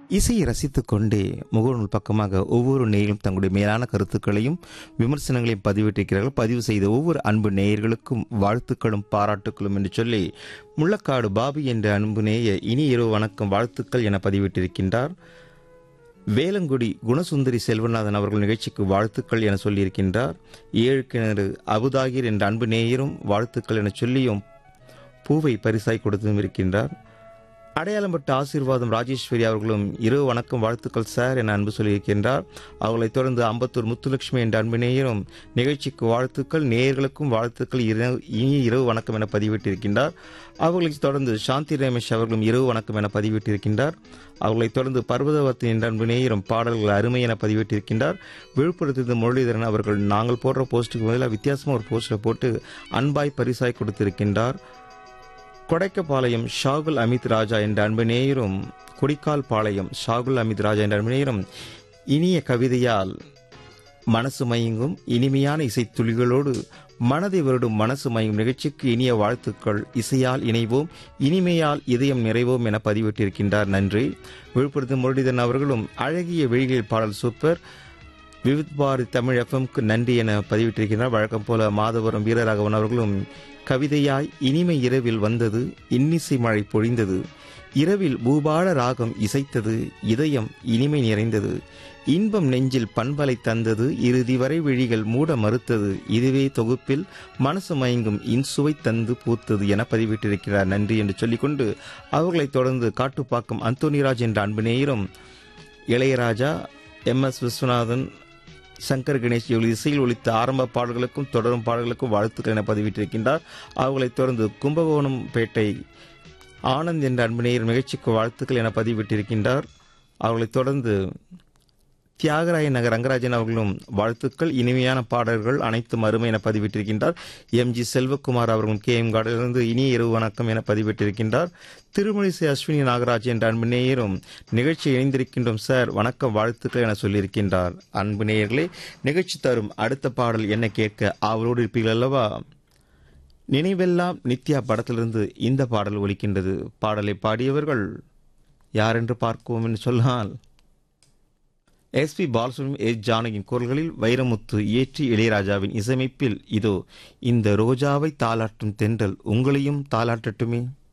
இசையை ரசித்துக் கொண்டே முகநூல் பக்கமாக ஒவ்வொரு நேயரும் தங்களுடைய மேலான கருத்துக்களையும் விமர்சனங்களையும் பதிவிட்டிருக்கிறார்கள் பதிவு செய்த ஒவ்வொரு அன்பு நேயர்களுக்கும் வாழ்த்துக்களும் பாராட்டுக்களும் என்று சொல்லி முள்ளக்காடு பாபி என்ற அன்பு நேய இனி இரவு வணக்கம் வாழ்த்துக்கள் என பதிவிட்டிருக்கின்றார் வேலங்குடி குணசுந்தரி செல்வநாதன் அவர்கள் நிகழ்ச்சிக்கு வாழ்த்துக்கள் என சொல்லியிருக்கின்றார் ஏழு கிணறு அபுதாகிர் என்ற அன்பு நேயரும் வாழ்த்துக்கள் என சொல்லியும் பூவை பரிசாய் கொடுத்தும் இருக்கின்றார் அடையாளம்பட்ட ஆசீர்வாதம் ராஜேஸ்வரி அவர்களும் இரவு வணக்கம் வாழ்த்துக்கள் சார் என அன்பு சொல்லியிருக்கின்றார் அவர்களைத் தொடர்ந்து அம்பத்தூர் முத்துலட்சுமி என்ற அன்பு நேயரும் நிகழ்ச்சிக்கு வாழ்த்துக்கள் நேயர்களுக்கும் வாழ்த்துக்கள் இரவு- இனிய இரவு வணக்கம் என பதிவிட்டிருக்கின்றார் அவர்களைத் தொடர்ந்து சாந்தி ரமேஷ் அவர்களும் இரவு வணக்கம் என பதிவிட்டிருக்கின்றார் அவர்களைத் தொடர்ந்து பர்வதவர்த்தி என்ற அன்பு நேயரும் பாடல்கள் அருமை என பதிவிட்டிருக்கின்றார் விழுப்புரத்திலிருந்து முரளிதரன் அவர்கள் நாங்கள் போடுற போஸ்ட்டுக்கு பதிலாக வித்தியாசமாக ஒரு போஸ்டரை போட்டு அன்பாய் பரிசாய் கொடுத்திருக்கின்றார் கொடைக்கப்பாளையம் ஷாகுல் அமித் ராஜா என்ற அன்பு நேயரும் கொடிக்கால் பாளையம் ஷாகுல் அமித் ராஜா என்ற அன்பு நேயரும் இனிய கவிதையால் மனசு மயங்கும் இனிமையான இசைத்துளிகளோடு மனதை வருடும் மனசு மயங்கும் நிகழ்ச்சிக்கு இனிய வாழ்த்துக்கள் இசையால் இணைவோம் இனிமையால் இதயம் நிறைவோம் என பதிவிட்டிருக்கின்றார் நன்றி விழுப்புரத்து முரளிதரன் அவர்களும் அழகிய விழிகளில் பாடல் சூப்பர் விவித் பாரதி தமிழ் எஃப்எம்க்கு நன்றி என பதிவிட்டிருக்கிறார் வழக்கம் போல மாதவரம் வீரராகவன் அவர்களும் கவிதையாய் இனிமை இரவில் வந்தது இன்னிசை மழை பொழிந்தது இரவில் பூபால ராகம் இசைத்தது இதயம் இனிமை நிறைந்தது இன்பம் நெஞ்சில் பண்பலை தந்தது இறுதி வரை விழிகள் மூட மறுத்தது இதுவே தொகுப்பில் மனசு மயங்கும் இன்சுவை தந்து பூத்தது என பதிவிட்டிருக்கிறார் நன்றி என்று சொல்லிக்கொண்டு அவர்களைத் தொடர்ந்து காட்டுப்பாக்கம் அந்தோனிராஜ் என்ற அன்பு நேயரும் இளையராஜா எம் எஸ் விஸ்வநாதன் சங்கர் கணேஷ் இவர்கள் இசையில் ஒலித்த ஆரம்ப பாடல்களுக்கும் தொடரும் பாடல்களுக்கும் வாழ்த்துக்கள் என பதிவிட்டிருக்கின்றார் அவர்களைத் தொடர்ந்து கும்பகோணம் பேட்டை ஆனந்த் என்ற அன்பு நேயர் நிகழ்ச்சிக்கு வாழ்த்துக்கள் என பதிவிட்டிருக்கின்றார் அவர்களைத் தொடர்ந்து தியாகராய நகர் ரங்கராஜன் அவர்களும் வாழ்த்துக்கள் இனிமையான பாடல்கள் அனைத்தும் அருமை என பதிவிட்டிருக்கின்றார் எம் ஜி செல்வகுமார் அவர்களும் கே எம் காடிலிருந்து இனிய இரவு வணக்கம் என பதிவிட்டிருக்கின்றார் திருமணிசை அஸ்வினி நாகராஜ் என்ற அன்பு நேயரும் நிகழ்ச்சி இணைந்திருக்கின்றோம் சார் வணக்கம் வாழ்த்துக்கள் என சொல்லியிருக்கின்றார் அன்பு நேயர்களே நிகழ்ச்சி தரும் அடுத்த பாடல் என்ன கேட்க ஆவலோடு இருப்பீர்கள் அல்லவா நினைவெல்லாம் நித்யா படத்திலிருந்து இந்த பாடல் ஒலிக்கின்றது பாடலை பாடியவர்கள் யார் என்று பார்ப்போம் என்று சொன்னால் எஸ்பி பாலசுப்ரமணியம் எஸ் ஜானகியின் குரல்களில் வைரமுத்து இயற்றி இளையராஜாவின் இசையமைப்பில் இதோ இந்த ரோஜாவை தாளாட்டும் தென்றல் உங்களையும் தாளாட்டட்டுமே